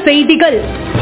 செய்திகள்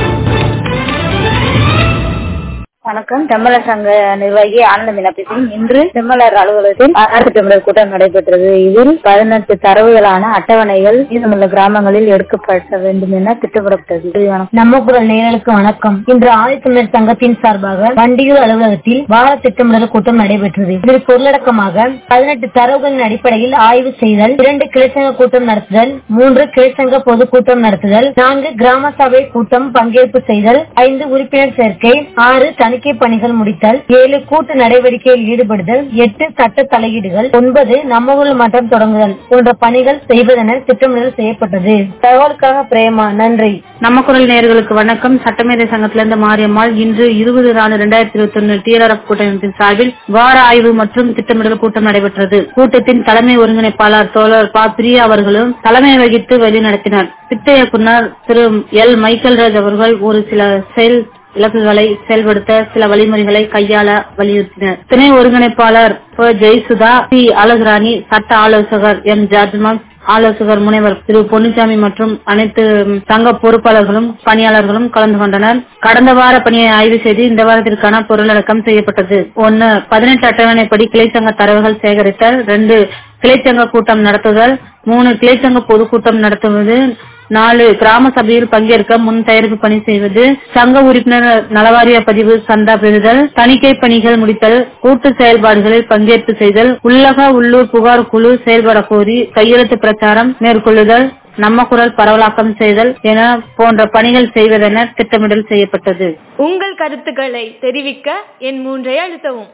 வணக்கம் செம்மலர் சங்க நிர்வாகி ஆனந்த மீனா பேசுகிறேன் இன்று செம்மலர் அலுவலகத்தில் ஆராய்ச்சி தமிழர் கூட்டம் நடைபெற்றது இதில் பதினெட்டு தரவுகளான அட்டவணைகள் மீதமுள்ள கிராமங்களில் எடுக்கப்பட வேண்டும் என திட்டமிடப்பட்டது இது வணக்கம். நம்ம குரல் நேயர்களுக்கு வணக்கம் இன்று ஆதித்தமிழர் சங்கத்தின் சார்பாக வண்டியூர் அலுவலகத்தில் வார திட்டமிடல் கூட்டம் நடைபெற்றது இதில் பொருளடக்கமாக பதினெட்டு தரவுகளின் அடிப்படையில் ஆய்வு செய்தல் இரண்டு கிளைச்சங்க கூட்டம் நடத்துதல் மூன்று கிளைச்சங்க பொதுக்கூட்டம் நடத்துதல் நான்கு கிராம சபை கூட்டம் பங்கேற்பு செய்தல் ஐந்து உறுப்பினர் சேர்க்கை ஆறு தணிக்கை பணிகள் முடித்தல் ஏழு கூட்டு நடவடிக்கையில் ஈடுபடுதல் எட்டு சட்ட தலையீடுகள் ஒன்பது நம்ம ஊர் மன்றம் தொடங்குதல் போன்ற பணிகள் செய்வதென திட்டமிடல் செய்யப்பட்டது தகவலுக்காக பிரேமா நன்றி நம்ம குரல் நேயர்களுக்கு வணக்கம் சட்டமேதை சங்கத்திலிருந்து மாரியம்மாள் இன்று இருபது நாலு இரண்டாயிரத்தி இருபத்தி ஒன்னு டிஆர்எஃப் கூட்டமைப்பின் சார்பில் வார ஆய்வு மற்றும் திட்டமிடல் கூட்டம் நடைபெற்றது கூட்டத்தின் தலைமை ஒருங்கிணைப்பாளர் தோழர் பா பிரியா அவர்களும் தலைமை வகித்து வழிநடத்தினார் திட்ட இயக்குனர் திரு எல் மைக்கேல் ராஜ் அவர்கள் ஒரு சில செயல் இலக்குகளை செயல்படுத்த சில வழிமுறைகளை கையாள வலியுறுத்தினர் துணை ஒருங்கிணைப்பாளர் ப. ஜெயசுதா சி அழகுராணி சட்ட ஆலோசகர் எம் ஜார்ஜ்மான் ஆலோசகர் முனைவர் திரு பொன்னுசாமி மற்றும் அனைத்து சங்க பொறுப்பாளர்களும் பணியாளர்களும் கலந்து கொண்டனர் கடந்த வார பணியை ஆய்வு செய்து இந்த வாரத்திற்கான பொருளடக்கம் செய்யப்பட்டது ஒன்னு பதினெட்டு அட்டவணைப்படி கிளைச்சங்க தரவுகள் சேகரித்தல் ரெண்டு கிளைச்சங்க கூட்டம் நடத்துதல் மூணு கிளைச்சங்க பொதுக்கூட்டம் நடத்துவது நாலு கிராம சபையில் பங்கேற்க முன் தயாரிப்பு பணி செய்வது சங்க உறுப்பினர் நலவாரிய பதிவு சந்தா பெறுதல் தணிக்கை பணிகள் முடித்தல் கூட்டு செயல்பாடுகளில் பங்கேற்பு செய்தல் உள்ளக உள்ளூர் புகார் குழு செயல்பட கோரி கையெழுத்து பிரச்சாரம் மேற்கொள்ளுதல் நம்ம குரல் பரவலாக்கம் செய்தல் என போன்ற பணிகள் செய்வதென திட்டமிடல் செய்யப்பட்டது உங்கள் கருத்துக்களை தெரிவிக்க என் மூன்றை அழுத்தவும்